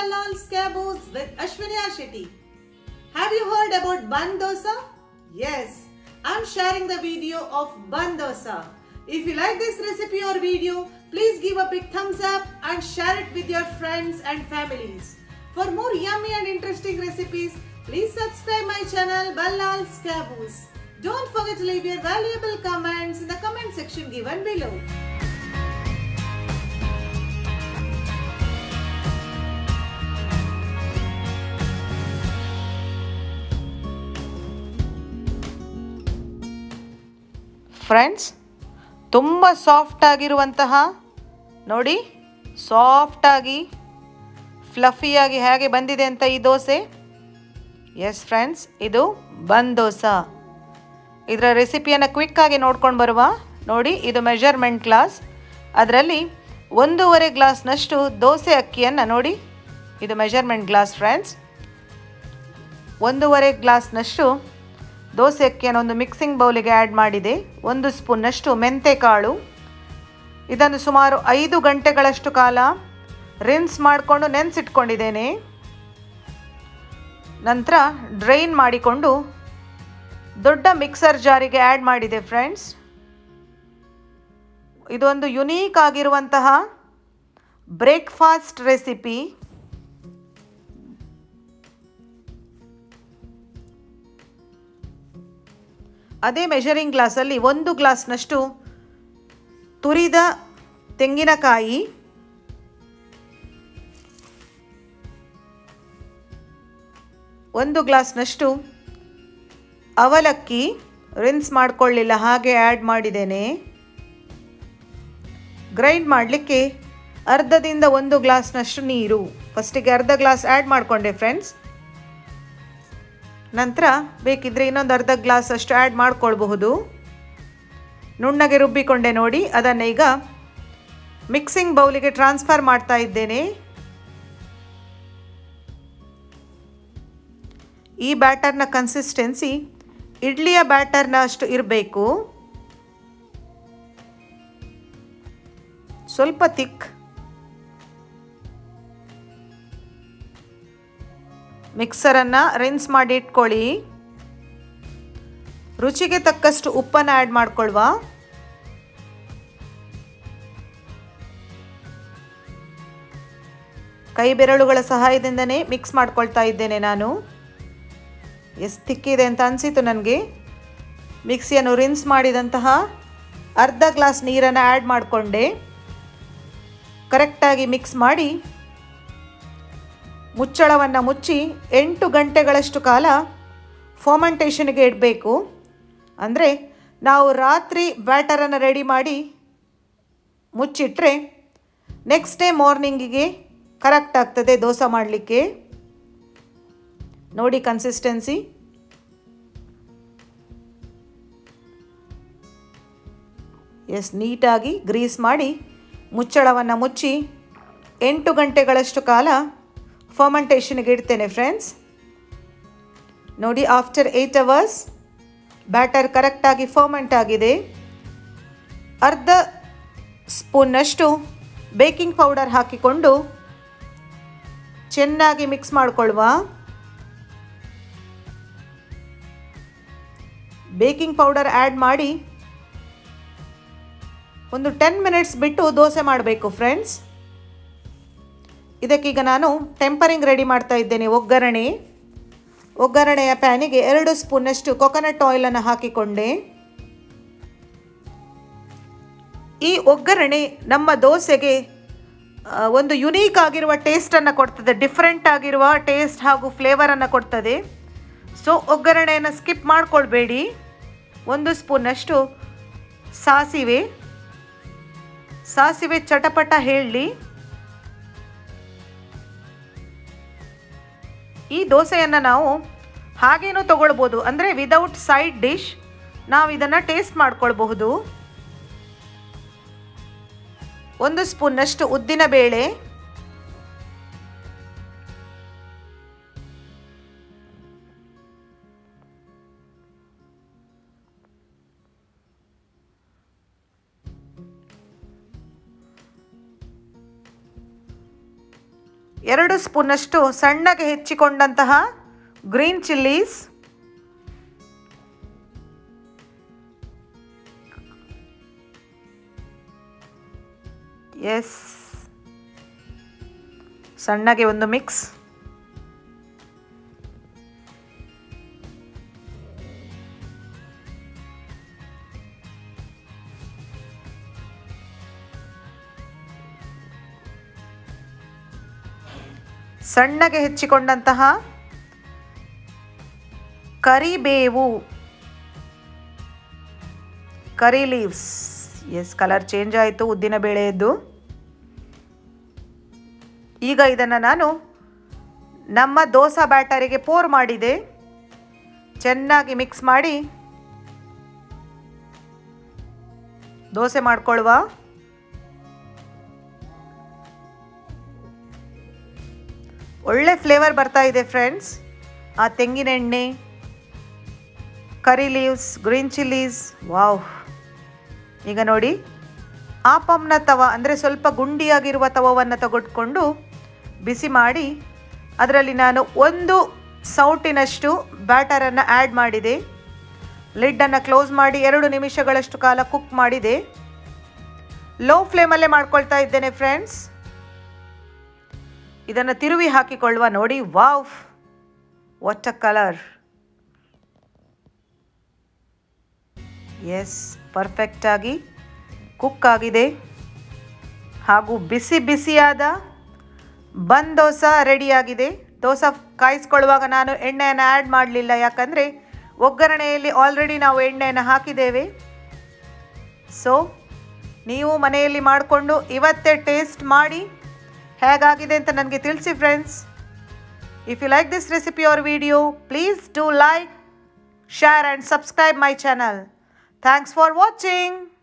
Ballal's Caboose with Ashwinia Shetty. Have you heard about bun dosa? Yes, I'm sharing the video of bun dosa. If you like this recipe or video, please give a big thumbs up and share it with your friends and families. For more yummy and interesting recipes, please subscribe my channel Ballal's Caboose. Don't forget to leave your valuable comments in the comment section given below. Friends ತುಂಬ soft ಆಗಿರುವಂತಹ ನೋಡಿ ಸಾಫ್ಟಾಗಿ ಫ್ಲಫಿಯಾಗಿ ಹೇಗೆ ಬಂದಿದೆ ಅಂತ ಈ dosa S friends ಇದು ಬನ್ ದೋಸಾ ಇದರ ರೆಸಿಪಿಯನ್ನು ಕ್ವಿಕ್ಕಾಗಿ ನೋಡ್ಕೊಂಡು ಬರುವ ನೋಡಿ ಇದು ಮೆಜರ್ಮೆಂಟ್ ಗ್ಲಾಸ್ ಅದರಲ್ಲಿ ಒಂದೂವರೆ ಗ್ಲಾಸ್ನಷ್ಟು ದೋಸೆ ಅಕ್ಕಿಯನ್ನು ನೋಡಿ ಇದು ಮೆಜರ್ಮೆಂಟ್ ಗ್ಲಾಸ್ ಫ್ರೆಂಡ್ಸ್ ಒಂದೂವರೆ ಗ್ಲಾಸ್ನಷ್ಟು ದೋಸೆ ಅಕ್ಕಿಯನ್ನು ಒಂದು ಮಿಕ್ಸಿಂಗ್ ಬೌಲಿಗೆ ಆ್ಯಡ್ ಮಾಡಿದೆ ಒಂದು ಸ್ಪೂನ್ನಷ್ಟು ಮೆಂತೆಕಾಳು ಇದನ್ನು ಸುಮಾರು ಐದು ಗಂಟೆಗಳಷ್ಟು ಕಾಲ ರಿನ್ಸ್ ಮಾಡಿಕೊಂಡು ನೆನೆಸಿಟ್ಕೊಂಡಿದ್ದೇನೆ ನಂತರ ಡ್ರೈನ್ ಮಾಡಿಕೊಂಡು ದೊಡ್ಡ ಮಿಕ್ಸರ್ ಜಾರಿಗೆ ಆ್ಯಡ್ ಮಾಡಿದೆ ಫ್ರೆಂಡ್ಸ್ ಇದೊಂದು ಯುನೀಕ್ ಆಗಿರುವಂತಹ ಬ್ರೇಕ್ಫಾಸ್ಟ್ ರೆಸಿಪಿ ಅದೇ ಮೆಷರಿಂಗ್ ಗ್ಲಾಸಲ್ಲಿ ಒಂದು ಗ್ಲಾಸ್ನಷ್ಟು ತುರಿದ ತೆಂಗಿನಕಾಯಿ ಒಂದು ಗ್ಲಾಸ್ನಷ್ಟು ಅವಲಕ್ಕಿ ರಿನ್ಸ್ ಮಾಡಿಕೊಳ್ಳಿಲ್ಲ ಹಾಗೆ ಆ್ಯಡ್ ಮಾಡಿದ್ದೇನೆ ಗ್ರೈಂಡ್ ಮಾಡಲಿಕ್ಕೆ ಅರ್ಧದಿಂದ ಒಂದು ಗ್ಲಾಸ್ನಷ್ಟು ನೀರು ಫಸ್ಟಿಗೆ ಅರ್ಧ ಗ್ಲಾಸ್ ಆ್ಯಡ್ ಮಾಡಿಕೊಂಡೆ ಫ್ರೆಂಡ್ಸ್ ನಂತರ ಬೇಕಿದ್ದರೆ ಇನ್ನೊಂದು ಅರ್ಧ ಗ್ಲಾಸ್ ಅಷ್ಟು ಆ್ಯಡ್ ಮಾಡ್ಕೊಳ್ಬಹುದು ನುಣ್ಣಗೆ ರುಬ್ಬಿಕೊಂಡೆ ನೋಡಿ ಅದನ್ನು ಈಗ ಮಿಕ್ಸಿಂಗ್ ಬೌಲಿಗೆ ಟ್ರಾನ್ಸ್ಫರ್ ಮಾಡ್ತಾ ಇದ್ದೇನೆ ಈ ಬ್ಯಾಟರ್ನ ಕನ್ಸಿಸ್ಟೆನ್ಸಿ ಇಡ್ಲಿಯ ಬ್ಯಾಟರ್ನ ಅಷ್ಟು ಇರಬೇಕು ಸ್ವಲ್ಪ ತಿಕ್ ಮಿಕ್ಸರನ್ನು ರಿನ್ಸ್ ಮಾಡಿ ಇಟ್ಕೊಳ್ಳಿ ರುಚಿಗೆ ತಕ್ಕಷ್ಟು ಉಪ್ಪನ್ನು ಆ್ಯಡ್ ಮಾಡ್ಕೊಳ್ವ ಕೈ ಬೆರಳುಗಳ ಸಹಾಯದಿಂದನೇ ಮಿಕ್ಸ್ ಮಾಡ್ಕೊಳ್ತಾ ಇದ್ದೇನೆ ನಾನು ಎಷ್ಟು ತಿಕ್ಕಿದೆ ಅಂತ ಅನಿಸಿತು ನನಗೆ ಮಿಕ್ಸಿಯನ್ನು ರಿನ್ಸ್ ಮಾಡಿದಂತಹ ಅರ್ಧ ಗ್ಲಾಸ್ ನೀರನ್ನು ಆ್ಯಡ್ ಮಾಡಿಕೊಂಡೆ ಕರೆಕ್ಟಾಗಿ ಮಿಕ್ಸ್ ಮಾಡಿ ಮುಚ್ಚಳವನ್ನು ಮುಚ್ಚಿ ಎಂಟು ಗಂಟೆಗಳಷ್ಟು ಕಾಲ ಫೋಮೆಂಟೇಷನ್ಗೆ ಇಡಬೇಕು ಅಂದರೆ ನಾವು ರಾತ್ರಿ ಬ್ಯಾಟರನ್ನು ರೆಡಿ ಮಾಡಿ ಮುಚ್ಚಿಟ್ರೆ ನೆಕ್ಸ್ಟ್ ಡೇ ಮಾರ್ನಿಂಗಿಗೆ ಕರೆಕ್ಟ್ ಆಗ್ತದೆ ದೋಸೆ ಮಾಡಲಿಕ್ಕೆ ನೋಡಿ ಕನ್ಸಿಸ್ಟೆನ್ಸಿ ಎಸ್ ನೀಟಾಗಿ ಗ್ರೀಸ್ ಮಾಡಿ ಮುಚ್ಚಳವನ್ನು ಮುಚ್ಚಿ ಎಂಟು ಗಂಟೆಗಳಷ್ಟು ಕಾಲ ಫರ್ಮೆಂಟೇಷನ್ಗೆ ಇಡ್ತೇನೆ ಫ್ರೆಂಡ್ಸ್ ನೋಡಿ ಆಫ್ಟರ್ ಏಯ್ಟ್ ಅವರ್ಸ್ ಬ್ಯಾಟರ್ ಕರೆಕ್ಟಾಗಿ ಫರ್ಮೆಂಟ್ ಆಗಿದೆ ಅರ್ಧ ಸ್ಪೂನ್ನಷ್ಟು ಬೇಕಿಂಗ್ ಪೌಡರ್ ಹಾಕಿಕೊಂಡು ಚೆನ್ನಾಗಿ ಮಿಕ್ಸ್ ಮಾಡಿಕೊಳ್ಳುವ ಬೇಕಿಂಗ್ ಪೌಡರ್ ಆ್ಯಡ್ ಮಾಡಿ ಒಂದು ಟೆನ್ ಮಿನಿಟ್ಸ್ ಬಿಟ್ಟು ದೋಸೆ ಮಾಡಬೇಕು ಫ್ರೆಂಡ್ಸ್ ಇದಕ್ಕೀಗ ನಾನು ಟೆಂಪರಿಂಗ್ ರೆಡಿ ಮಾಡ್ತಾ ಇದ್ದೇನೆ ಒಗ್ಗರಣೆ ಒಗ್ಗರಣೆಯ ಪ್ಯಾನಿಗೆ ಎರಡು ಸ್ಪೂನಷ್ಟು ಕೊಕೊನಟ್ ಆಯಿಲನ್ನು ಹಾಕಿಕೊಂಡೆ ಈ ಒಗ್ಗರಣೆ ನಮ್ಮ ದೋಸೆಗೆ ಒಂದು ಯುನೀಕ್ ಆಗಿರುವ ಟೇಸ್ಟನ್ನು ಕೊಡ್ತದೆ ಡಿಫ್ರೆಂಟ್ ಆಗಿರುವ ಟೇಸ್ಟ್ ಹಾಗೂ ಫ್ಲೇವರನ್ನು ಕೊಡ್ತದೆ ಸೊ ಒಗ್ಗರಣೆಯನ್ನು ಸ್ಕಿಪ್ ಮಾಡಿಕೊಳ್ಬೇಡಿ ಒಂದು ಸ್ಪೂನಷ್ಟು ಸಾಸಿವೆ ಸಾಸಿವೆ ಚಟಪಟ ಹೇಳಿ ಈ ದೋಸೆಯನ್ನು ನಾವು ಹಾಗೇನೂ ತಗೊಳ್ಬೋದು ಅಂದರೆ ವಿದೌಟ್ ಸೈಡ್ ಡಿಶ್ ನಾವು ಇದನ್ನು ಟೇಸ್ಟ್ ಮಾಡ್ಕೊಳ್ಬಹುದು ಒಂದು ಸ್ಪೂನ್ನಷ್ಟು ಉದ್ದಿನ ಬೇಳೆ ಎರಡು ಸ್ಪೂನಷ್ಟು ಸಣ್ಣಗೆ ಹೆಚ್ಚಿಕೊಂಡಂತಹ ಗ್ರೀನ್ ಚಿಲ್ಲೀಸ್ ಎಸ್ ಸಣ್ಣಗೆ ಒಂದು ಮಿಕ್ಸ್ ಸಣ್ಣಗೆ ಹೆಚ್ಚಿಕೊಂಡಂತಹ ಕರಿಬೇವು curry leaves as colour change ಆಯಿತು ಉದ್ದಿನ ಬೇಳೆಯದ್ದು ಈಗ ಇದನ್ನು ನಾನು ನಮ್ಮ ದೋಸಾ ಬ್ಯಾಟರಿಗೆ ಪೋರ್ ಮಾಡಿದೆ ಚೆನ್ನಾಗಿ ಮಿಕ್ಸ್ ಮಾಡಿ ದೋಸೆ ಮಾಡ್ಕೊಳ್ವಾ ಒಳ್ಳೆ ಫ್ಲೇವರ್ ಬರ್ತಾ ಇದೆ ಫ್ರೆಂಡ್ಸ್ ಆ ತೆಂಗಿನ ಎಣ್ಣೆ curry leaves green chillies wow ಈಗ ನೋಡಿ ಆಪಮ್ನ ತವ ಅಂದರೆ ಸ್ವಲ್ಪ ಗುಂಡಿಯಾಗಿರುವ ತವವನ್ನು ತಗೊಟ್ಕೊಂಡು ಬಿಸಿ ಮಾಡಿ ಅದರಲ್ಲಿ ನಾನು ಒಂದು ಸೌಟಿನಷ್ಟು ಬ್ಯಾಟರನ್ನು ಆ್ಯಡ್ ಮಾಡಿದೆ ಲಿಡ್ಡನ್ನು ಕ್ಲೋಸ್ ಮಾಡಿ ಎರಡು ನಿಮಿಷಗಳಷ್ಟು ಕಾಲ ಕುಕ್ ಮಾಡಿದೆ ಲೋ ಫ್ಲೇಮಲ್ಲೇ ಮಾಡ್ಕೊಳ್ತಾ ಇದ್ದೇನೆ ಫ್ರೆಂಡ್ಸ್ ಇದನ್ನು ತಿರುವಿ ಹಾಕಿಕೊಳ್ಳುವ ನೋಡಿ wow what a colour is ಪರ್ಫೆಕ್ಟಾಗಿ ಕುಕ್ ಆಗಿದೆ ಹಾಗೂ ಬಿಸಿ ಬಿಸಿಯಾದ ಬನ್ ದೋಸೆ ರೆಡಿಯಾಗಿದೆ ದೋಸೆ ಕಾಯಿಸ್ಕೊಳ್ಳುವಾಗ ನಾನು ಎಣ್ಣೆಯನ್ನು ಆ್ಯಡ್ ಮಾಡಲಿಲ್ಲ ಯಾಕಂದರೆ ಒಗ್ಗರಣೆಯಲ್ಲಿ ಆಲ್ರೆಡಿ ನಾವು ಎಣ್ಣೆಯನ್ನು ಹಾಕಿದ್ದೇವೆ ಸೊ ನೀವು ಮನೆಯಲ್ಲಿ ಮಾಡಿಕೊಂಡು ಇವತ್ತೇ ಟೇಸ್ಟ್ ಮಾಡಿ ಹೇಗಾಗಿದೆ ಅಂತ ನನಗೆ ತಿಳಿಸಿ friends if you like this recipe or video please do like share and subscribe my channel thanks for watching